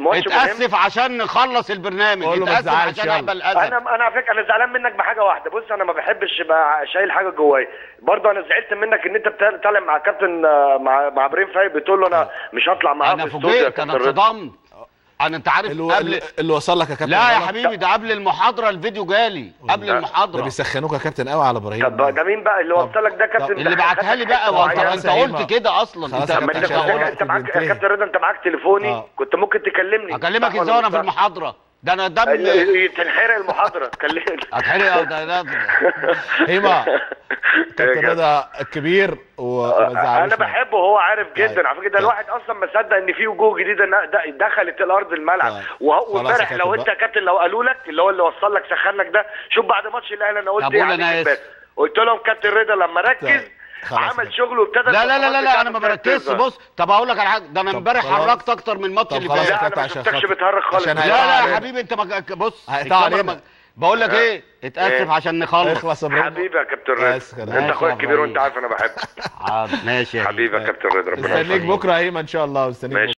الماتش مهم اتاسف عشان نخلص البرنامج قول له ما اتاسف تزعلش، عشان يلا. اقبل الاذى انا انا على فكره انا زعلان منك بحاجه واحده بص انا ما بحبش ابقى شايل حاجه جوايا برضه انا زعلت منك ان انت بتا- طالع مع كابتن آه، مع مع ابراهيم فايق بتقول له انا مش هطلع معاه انا في الاستوديو يا فوجئت انا كابتن رضا اتصدمت انا انت عارف اللي, قبل اللي وصل لك يا كابتن لا يا غلط؟ حبيبي ده قبل المحاضره الفيديو جالي قبل ده ده المحاضره بيسخنوك يا كابتن قوي على ابراهيم طب ده مين بقى اللي طب- وصل لك ده كابتن اللي بعتها لي بقى طب وانت خلاص انت يا قلت هيما. كده اصلا خلاص انت يا طب ما كابتن انت عشان كنت- الوقت انت معاك بينتهي. يا كابتن رضا انت معاك تليفوني آه. كنت ممكن تكلمني اكلمك صح ولا ازاي وانا مش في صح؟ المحاضره ده انا دم ال- تنحرق المحاضره كلمني اتحرق ده ده هيما كابتن رضا الكبير وما تزعلوش انا منه. بحبه وهو عارف طيب. جدا على فكره ده طيب. الواحد اصلا ما صدق ان في وجوه جديده ن- د- دخلت الارض الملعب طيب. وهو- خلاص يا وامبارح كابتن لو انت بقى. يا كابتن لو قالوا لك اللي هو اللي وصل لك سخن لك ده شوف بعد ماتش الاهلي انا قلت طب ايه قول عليك أنا امبارح قلت لهم كابتن رضا لما ركز طيب. خلاص عمل كده. شغله وابتدى لا لا لا لا, التفاصيل لا انا ما بتاعته بركزش تظهر. بص طب اقول لك على حاجه ده انا طب امبارح خلاص. حركت اكتر من الماتش طب اللي خلاص فات يا لا انا كابتن ما عشان شفتكش خاطر- بتهرج خالص عشان لا هيقطع لا يا علينا. حبيبي انت ما بص هيقطع الكاميرا علينا. ما- بقول لك ايه اتاسف إيه؟ عشان نخلص اخلص يا ابراهيم حبيبي يا كابتن رضا بس كده. انت ماشي اخويا يا الكبير وانت إبراهيم. عارف انا بحبك حاضر ماشي يا حبيبي يا كابتن رضا ربنا مستنيك يخليك بكره يا هيما ان شاء الله مستنيك ماشي. بكره